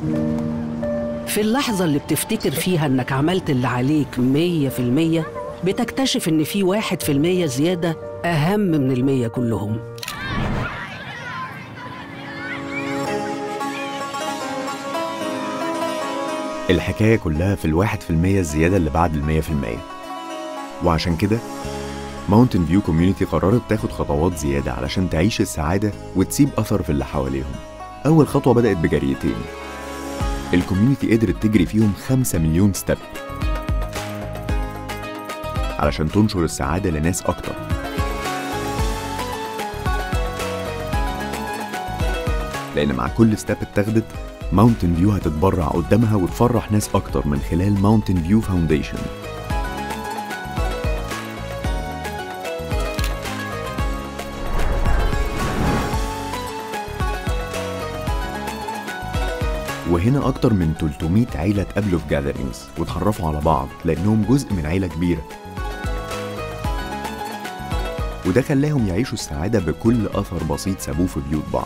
في اللحظة اللي بتفتكر فيها إنك عملت اللي عليك مية في المية بتكتشف إن في واحد في المية زيادة أهم من المية كلهم الحكاية كلها في الواحد في المية الزيادة اللي بعد المية في المية وعشان كده ماونتن فيو كوميونيتي قررت تاخد خطوات زيادة علشان تعيش السعادة وتسيب أثر في اللي حواليهم أول خطوة بدأت بجريتين الكوميونيتي قدرت تجري فيهم خمسة مليون ستيب علشان تنشر السعادة لناس أكتر لأن مع كل ستيب اتاخدت ماونتن فيو هتتبرع قدامها وتفرح ناس أكتر من خلال ماونتن فيو فاونديشن وهنا أكتر من 300 عيلة اتقابلوا في جاذرينجز واتعرفوا على بعض لأنهم جزء من عيلة كبيرة وده خلاهم يعيشوا السعادة بكل أثر بسيط سابوه في بيوت بعض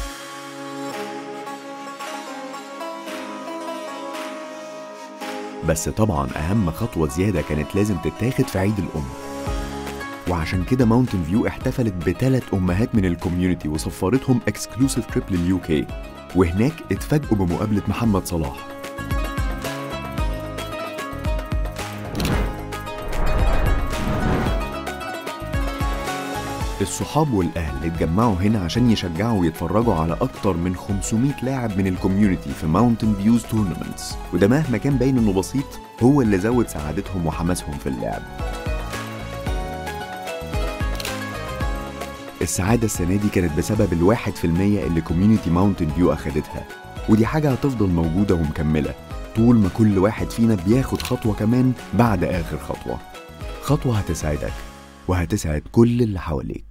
بس طبعا أهم خطوة زيادة كانت لازم تتاخد في عيد الأم وعشان كده ماونتن فيو احتفلت بثلاث أمهات من الكوميونتي وسفرتهم اكسكلوسيف تريب لليو كي وهناك اتفاجئوا بمقابلة محمد صلاح الصحاب والأهل اتجمعوا هنا عشان يشجعوا ويتفرجوا على أكتر من 500 لاعب من الكوميونتي في ماونتن فيوز تورنمنتس وده مهما كان باين إنه بسيط هو اللي زود سعادتهم وحماسهم في اللعب السعادة السنة دي كانت بسبب الواحد في المية اللي كوميونيتي ماونتن فيو أخدتها ودي حاجة هتفضل موجودة ومكملة طول ما كل واحد فينا بياخد خطوة كمان بعد آخر خطوة خطوة هتسعدك وهتسعد كل اللي حواليك